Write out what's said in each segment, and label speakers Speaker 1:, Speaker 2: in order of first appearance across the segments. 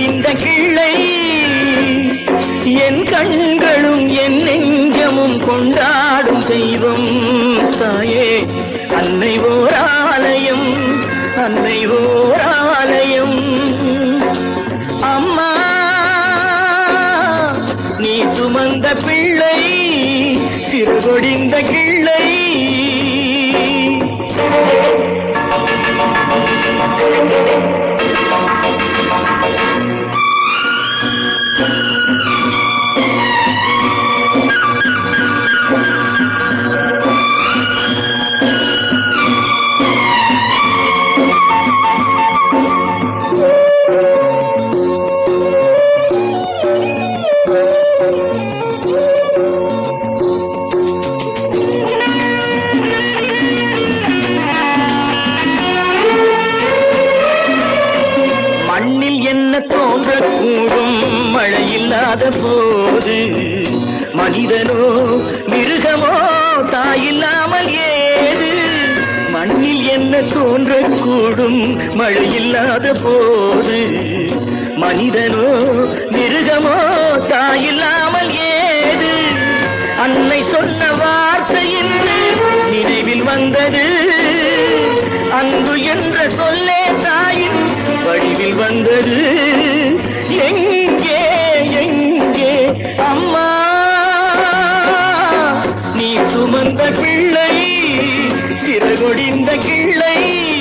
Speaker 1: சிறகொடிந்த கிள்ளை என் கண்களும் என் நெஞ்சமும் கொண்டாடும் தெய்வம் தாயே அன்னை ஓர் ஆலயம் அன்னை ஓர் ஆலயம் அம்மா நீ சுமந்த பிள்ளை சிறுகொடிந்த கிள்ளை மண்ணில் என்ன தோன்றக்கூடும் மழை இல்லாத போது மனிதனோ மிருகமோ தாயில்லாமல் ஏது மண்ணில் என்ன தோன்றக்கூடும் மழை இல்லாத போது மனிதனோ மிருகமோ தாயில்லாமல் ஏது அன்னை சொன்ன வார்த்தை என்று நினைவில் வந்தது அன்பு என்ற சொல்லே தாயின் வடிவில் வந்தது எங்கே எங்கே அம்மா நீ சுமந்த பிள்ளை சிறகொடிந்த கிள்ளை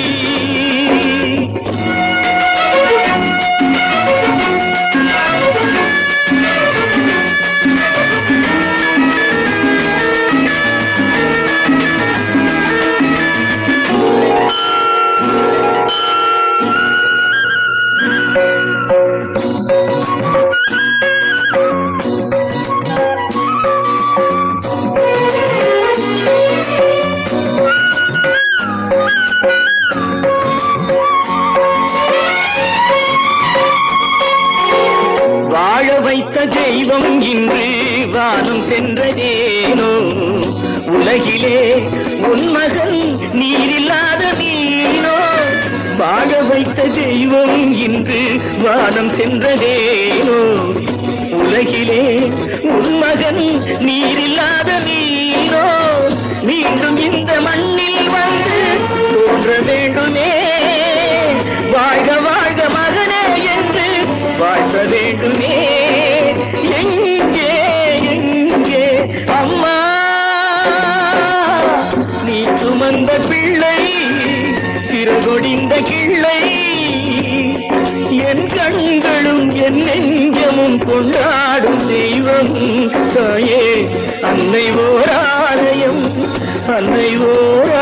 Speaker 1: வாழ வைத்த தெய்வம் இன்று வானம் சென்றதேனோ உலகிலே உன் மகன் நீரில்லாத மீனோ வாழ வைத்த தெய்வம் இன்று வானம் சென்றதேனோ உலகிலே உன் மகன் நீரில்லாத மீனோ மீண்டும் இந்த மண்ணில் வந்து தோன்ற வேண்டுமே வாழ்க வாழ்க மகனே என்று வாழ்த்த வேண்டுமே எங்கே எங்கே அம்மா நீ சுமந்த பிள்ளை சிறகொடிந்த கிள்ளை என் கண்களும் என் நெஞ்சமும் கொண்டாடும் தெய்வம் தாயே அன்னை ஓர் ஆலயம் அன்னை ஓர்